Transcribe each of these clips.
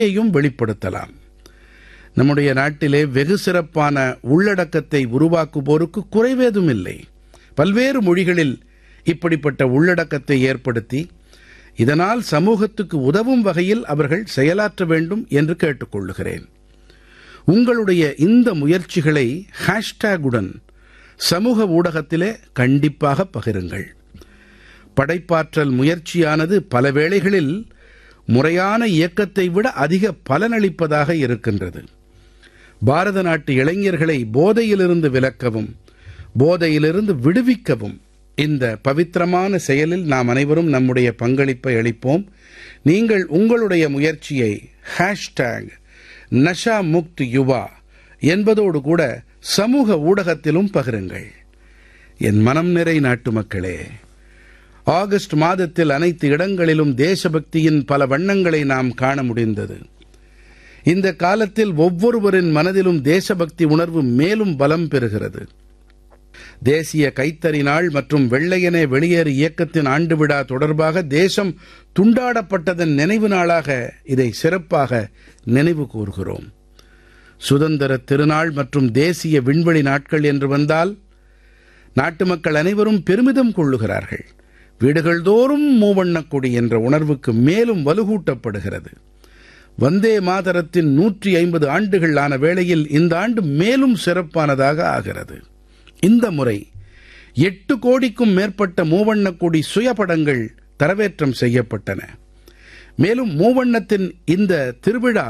யும் வெளிப்படுத்தலாம் நம்முடைய நாட்டிலே வெகு சிறப்பான உள்ளடக்கத்தை உருவாக்குவோருக்கு குறைவேதும் இல்லை பல்வேறு மொழிகளில் இப்படிப்பட்ட உள்ளடக்கத்தை ஏற்படுத்தி இதனால் சமூகத்துக்கு உதவும் வகையில் அவர்கள் செயலாற்ற வேண்டும் என்று கேட்டுக்கொள்கிறேன் உங்களுடைய இந்த முயற்சிகளை ஹேஷ்டேகுடன் சமூக ஊடகத்திலே கண்டிப்பாக பகிருங்கள் படைப்பாற்றல் முயற்சியானது பல வேளைகளில் முறையான இயக்கத்தை விட அதிக பலனளிப்பதாக இருக்கின்றது பாரத நாட்டு இளைஞர்களை போதையிலிருந்து விலக்கவும் போதையிலிருந்து விடுவிக்கவும் இந்த பவித்திரமான செயலில் நாம் அனைவரும் நம்முடைய பங்களிப்பை அளிப்போம் நீங்கள் உங்களுடைய முயற்சியை ஹேஷ்டேக் நஷா முக்த் யுவா என்பதோடு கூட சமூக ஊடகத்திலும் பகிருங்கள் என் மனம் நிறை நாட்டு மக்களே ஆகஸ்ட் மாதத்தில் அனைத்து இடங்களிலும் தேசபக்தியின் பல வண்ணங்களை நாம் காண முடிந்தது இந்த காலத்தில் ஒவ்வொருவரின் மனதிலும் தேசபக்தி உணர்வு மேலும் பலம் பெறுகிறது தேசிய கைத்தறி நாள் மற்றும் வெள்ளையனே வெளியேறு இயக்கத்தின் ஆண்டு விழா தொடர்பாக தேசம் துண்டாடப்பட்டதன் நினைவு நாளாக இதை சிறப்பாக நினைவு கூர்கிறோம் சுதந்திர திருநாள் மற்றும் தேசிய விண்வெளி நாட்கள் என்று வந்தால் நாட்டு மக்கள் அனைவரும் பெருமிதம் கொள்ளுகிறார்கள் வீடுகள் தோறும் மூவண்ணக் கொடி என்ற உணர்வுக்கு மேலும் வலுகூட்டப்படுகிறது வந்தே மாதரத்தின் நூற்றி ஐம்பது ஆண்டுகள் ஆன வேளையில் இந்த ஆண்டு மேலும் சிறப்பானதாக ஆகிறது இந்த முறை எட்டு கோடிக்கும் மேற்பட்ட மூவண்ணக் கொடி சுயபடங்கள் தரவேற்றம் செய்யப்பட்டன மேலும் மூவண்ணத்தின் இந்த திருவிழா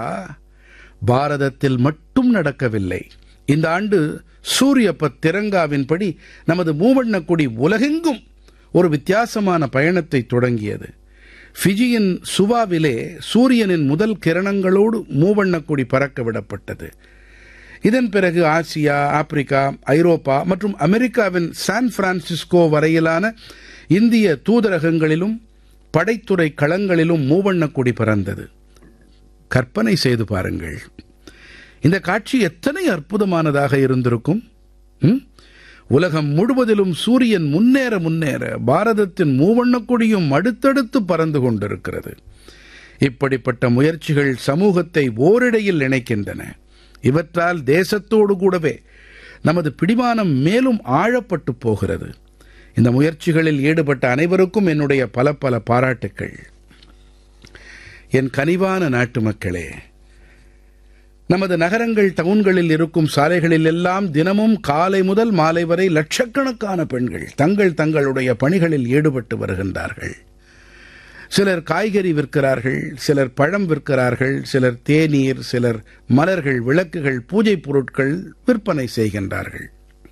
பாரதத்தில் மட்டும் நடக்கவில்லை இந்த ஆண்டு சூரியபத் திரங்காவின்படி நமது மூவண்ணக் கொடி உலகெங்கும் ஒரு வித்தியாசமான பயணத்தை தொடங்கியது ஃபிஜியின் சுவாவிலே சூரியனின் முதல் கிரணங்களோடு மூவண்ணக் கொடி பறக்க விடப்பட்டது இதன் பிறகு ஆசியா ஆப்பிரிக்கா ஐரோப்பா மற்றும் அமெரிக்காவின் சான் பிரான்சிஸ்கோ வரையிலான இந்திய தூதரகங்களிலும் படைத்துறை களங்களிலும் மூவண்ணக் கொடி பறந்தது கற்பனை செய்து பாருங்கள் இந்த காட்சி எத்தனை அற்புதமானதாக இருந்திருக்கும் உலகம் முழுவதிலும் சூரியன் முன்னேற முன்னேற பாரதத்தின் மூவண்ணக் கொடியும் அடுத்தடுத்து பறந்து கொண்டிருக்கிறது இப்படிப்பட்ட முயற்சிகள் சமூகத்தை ஓரிடையில் இணைக்கின்றன இவற்றால் தேசத்தோடு கூடவே நமது பிடிமானம் மேலும் ஆழப்பட்டு போகிறது இந்த முயற்சிகளில் ஈடுபட்ட அனைவருக்கும் என்னுடைய பல பல பாராட்டுக்கள் என் கனிவான நாட்டு மக்களே நமது நகரங்கள் டவுன்களில் இருக்கும் சாலைகளில் எல்லாம் தினமும் காலை முதல் மாலை வரை லட்சக்கணக்கான பெண்கள் தங்கள் தங்களுடைய பணிகளில் ஈடுபட்டு வருகின்றார்கள் சிலர் காய்கறி விற்கிறார்கள் சிலர் பழம் விற்கிறார்கள் சிலர் தேநீர் சிலர் மலர்கள் விளக்குகள் பூஜை பொருட்கள் விற்பனை செய்கின்றார்கள்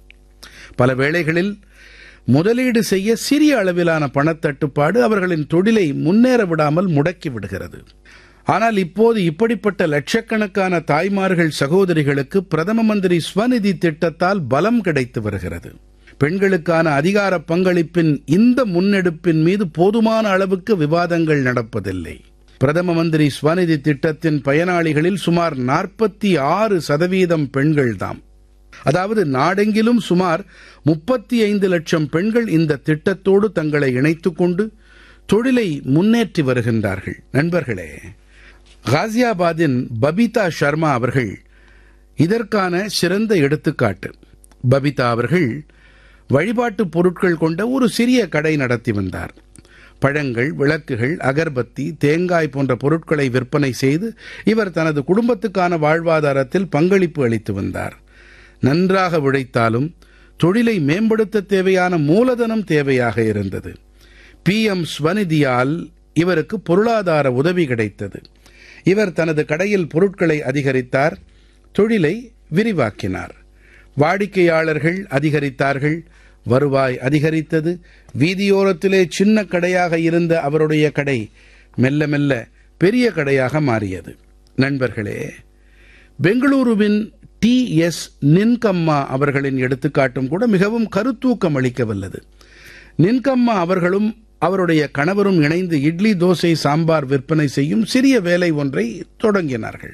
பல வேளைகளில் முதலீடு செய்ய சிறிய அளவிலான பணத்தட்டுப்பாடு அவர்களின் தொழிலை முன்னேற விடாமல் முடக்கி விடுகிறது ஆனால் இப்போது இப்படிப்பட்ட லட்சக்கணக்கான தாய்மார்கள் சகோதரிகளுக்கு பிரதம மந்திரி ஸ்வநிதி திட்டத்தால் பலம் கிடைத்து வருகிறது பெண்களுக்கான அதிகார பங்களிப்பின் இந்த முன்னெடுப்பின் மீது போதுமான அளவுக்கு விவாதங்கள் நடப்பதில்லை பிரதம மந்திரி ஸ்வநிதி திட்டத்தின் பயனாளிகளில் சுமார் நாற்பத்தி ஆறு சதவீதம் பெண்கள்தாம் அதாவது நாடெங்கிலும் சுமார் முப்பத்தி ஐந்து லட்சம் பெண்கள் இந்த திட்டத்தோடு தங்களை இணைத்துக் கொண்டு தொழிலை முன்னேற்றி வருகின்றார்கள் நண்பர்களே காசியாபாதின் பபிதா சர்மா அவர்கள் இதற்கான சிறந்த எடுத்துக்காட்டு பபிதா அவர்கள் வழிபாட்டு பொருட்கள் கொண்ட ஒரு சிறிய கடை நடத்தி வந்தார் பழங்கள் விளக்குகள் அகர்பத்தி தேங்காய் போன்ற பொருட்களை விற்பனை செய்து இவர் தனது குடும்பத்துக்கான வாழ்வாதாரத்தில் பங்களிப்பு அளித்து வந்தார் நன்றாக உழைத்தாலும் தொழிலை மேம்படுத்த தேவையான மூலதனம் தேவையாக இருந்தது பி எம் ஸ்வநிதியால் இவருக்கு பொருளாதார உதவி கிடைத்தது இவர் தனது கடையில் பொருட்களை அதிகரித்தார் தொழிலை விரிவாக்கினார் வாடிக்கையாளர்கள் அதிகரித்தார்கள் வருவாய் அதிகரித்தது வீதியோரத்திலே சின்ன கடையாக இருந்த அவருடைய கடை மெல்ல மெல்ல பெரிய கடையாக மாறியது நண்பர்களே பெங்களூருவின் டி எஸ் நின்கம்மா அவர்களின் எடுத்துக்காட்டும் கூட மிகவும் கருத்தூக்கம் அளிக்க வல்லது நின்கம்மா அவர்களும் அவருடைய கணவரும் இணைந்து இட்லி தோசை சாம்பார் விற்பனை செய்யும் சிறிய வேலை ஒன்றை தொடங்கினார்கள்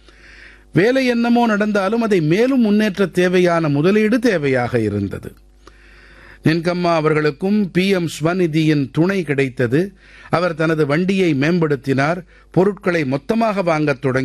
வேலை என்னமோ நடந்தாலும் அதை மேலும் முன்னேற்ற தேவையான முதலீடு தேவையாக இருந்தது நின்கம்மா அவர்களுக்கும் பிஎம் ஸ்வநிதியின் துணை கிடைத்தது அவர் தனது வண்டியை மேம்படுத்தினார் பொருட்களை மொத்தமாக வாங்கத் தொடங்கினார்